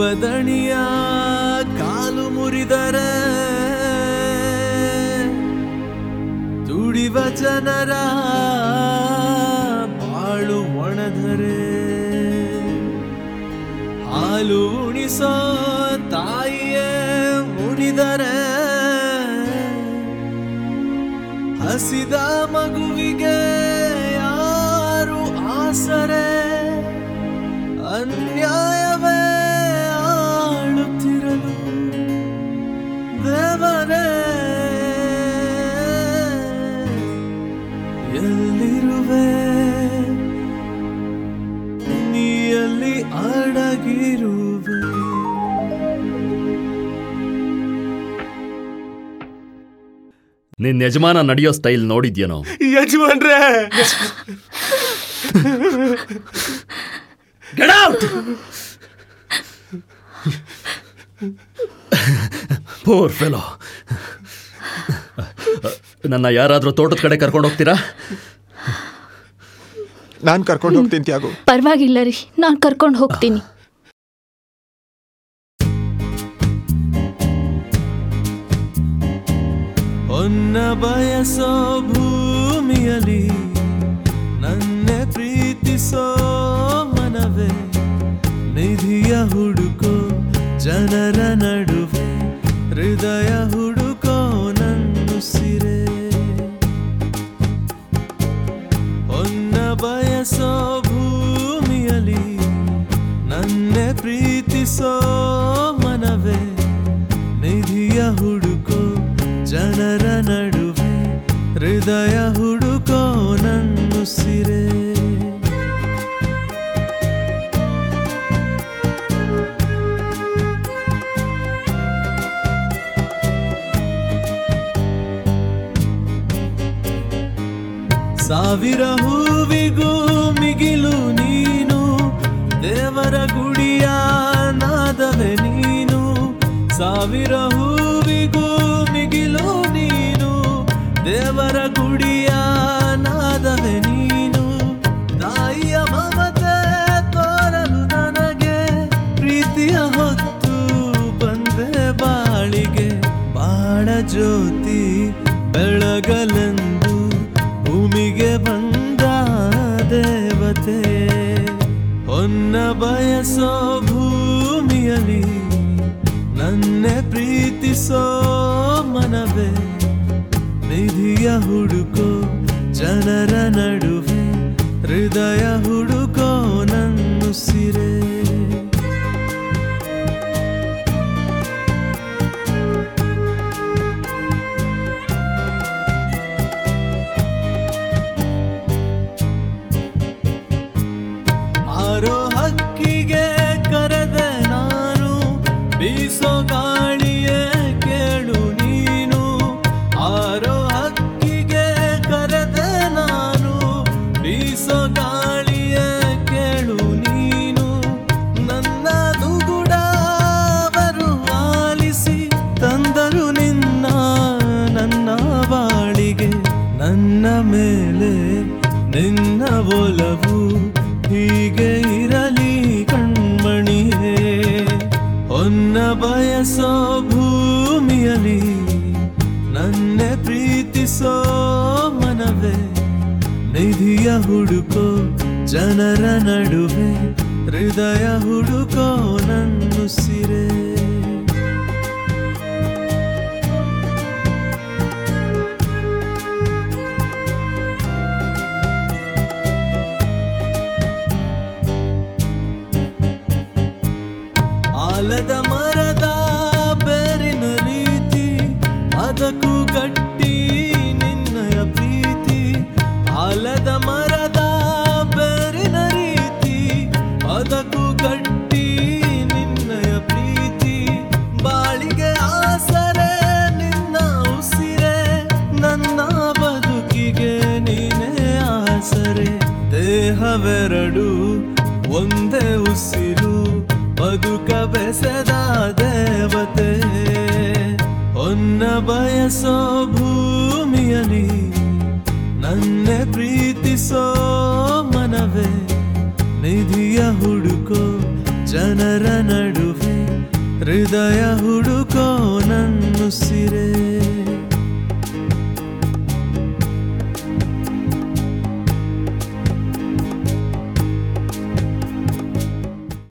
ದಣಿಯ ಕಾಲು ಮುರಿದರೆ ದುಡಿವ ಜನರ ಬಾಳು ಒಣದರೆ ಹಾಲು ಉಣಿಸೋ ತಾಯಿಯೇ ಉಣಿದರೆ ಹಸಿದ ಮಗುವಿಗೆ ಯಾರು ಆಸರೆ ಅನ್ಯಾಯವೇ ಆಳುತ್ತಿರಲು ದೇವರೇ ಎಲ್ಲಿರುವೆ ನೀಯಲ್ಲಿ ಅಡಗಿರುವೆ ನಿನ್ ಯಜಮಾನ ನಡೆಯೋ ಸ್ಟೈಲ್ ನೋಡಿದ್ಯೇನೋ ಯಜಮಾನ್ರೆ Get out! ಪೋರ್ ಫೆಲೋ ನನ್ನ ಯಾರಾದರೂ ತೋಟದ ಕಡೆ ಕರ್ಕೊಂಡು ಹೋಗ್ತೀರಾ ನಾನ್ ಕರ್ಕೊಂಡು ಹೋಗ್ತೀನಿ ತ್ಯಾಗು ಪರವಾಗಿಲ್ಲ ರೀ ನಾನು ಕರ್ಕೊಂಡು ಹೋಗ್ತೀನಿ ಹೊನ್ನ ಬಯಸೋ ಭೂಮಿಯಲಿ ನನ್ನೆ ಪ್ರೀತಿಸೋ ಮನವೇ ನಿಧಿಯ ಹುಡುಕೋ ಜನರ ನಡುವೆ ಹೃದಯ ಹುಡುಕೋ ನನ್ನುಸಿರೆ ಹೊನ್ನ ಬಯಸೋ ಭೂಮಿಯಲಿ ನನ್ನೆ ಪ್ರೀತಿಸೋ ಮನವೇ ನಿಧಿಯ ಹುಡುಕೋ ಜನರ ನಡುವೆ ಹೃದಯ ಹುಡುಕೋ ನನ್ನುಸಿರೆ ಸಾವಿರ ಹೂವಿಗೂ ಮಿಗಿಲು ನೀನು ದೇವರ ಗುಡಿಯ ನಾದವೆ ನೀನು ಸಾವಿರ ಹೂವಿಗೂ ಮಿಗಿಲು ನೀನು ದೇವರ ಗುಡಿಯ ನಾದವೆ ನೀನು ತಾಯಿಯ ಮಮತೆ ತೋರಲು ನನಗೆ ಪ್ರೀತಿಯ ಹೊತ್ತು ಬಂದೆ ಬಾಳಿಗೆ ಬಾಳ ಜ್ಯೋತಿ ಬೆಳಗಲೆಂದು ಭೂಮಿಗೆ ಬಂದ ದೇವತೆ ಹೊನ್ನ ಬಯಸೋ ಭೂಮಿಯಲಿ ನನ್ನೆ ಪ್ರೀತಿಸೋ ಮನವೇ ನಿಧಿಯ ಹುಡುಕೋ ಜನರ ನಡುವೆ ಹೃದಯ ಹುಡುಕೋ ನನ್ನುಸಿರೆ ಆರೋ ಹಕ್ಕಿಗೆ ಕರೆದೆ ನಾನು ಬೀಸೋ ಗಾಳಿಯೇ ಕೇಳು ನೀನು ಆರೋ ಹಕ್ಕಿಗೆ ಕರೆದೆ ನಾನು ಬೀಸೋ ಗಾಳಿಯೇ ಕೇಳು ನೀನು ನನ್ನ ದುಗುಡ ಅವರು ಆಲಿಸಿ ತಂದರು ನಿನ್ನ ನನ್ನ ಬಾಳಿಗೆ ನನ್ನ ಮೇಲೆ ನಿನ್ನ ಒಲವು ಹೀಗೆ ಇರಲಿ ಕಣ್ಮಣಿಯೇ ಹೊನ್ನ ಬಯಸೋ ಭೂಮಿಯಲಿ ನನ್ನೆ ಪ್ರೀತಿಸೋ ಮನವೇ ನಿಧಿಯ ಹುಡುಕೋ ಜನರ ನಡುವೆ ಹೃದಯ ಹುಡುಕೋ ನನ್ನುಸಿರೆ ಆಲದ ಮರದ ಬೇರಿನ ರೀತಿ ಅದಕ್ಕೂ ಗಟ್ಟಿ ನಿನ್ನಯ ಪ್ರೀತಿ ಆಲದ ಮರದ ಬೇರಿನ ರೀತಿ ಅದಕ್ಕೂ ಗಟ್ಟಿ ನಿನ್ನಯ ಪ್ರೀತಿ ಬಾಳಿಗೆ ಆಸರೆ ನಿನ್ನ ಉಸಿರೆ ನನ್ನ ಬದುಕಿಗೆ ನೀನೇ ಆಸರೆ ದೇಹವೆರಡು ಒಂದೇ ಉಸಿರು ಬದುಕ ಬೆಸೆದ ದೇವತೆ ಹೊನ್ನ ಬಯಸೋ ಭೂಮಿಯಲಿ ನನ್ನೆ ಪ್ರೀತಿಸೋ ಮನವೇ ನಿಧಿಯ ಹುಡುಕೋ ಜನರ ನಡುವೆ ಹೃದಯ ಹುಡುಕೋ ನನ್ನು ಸಿರೆ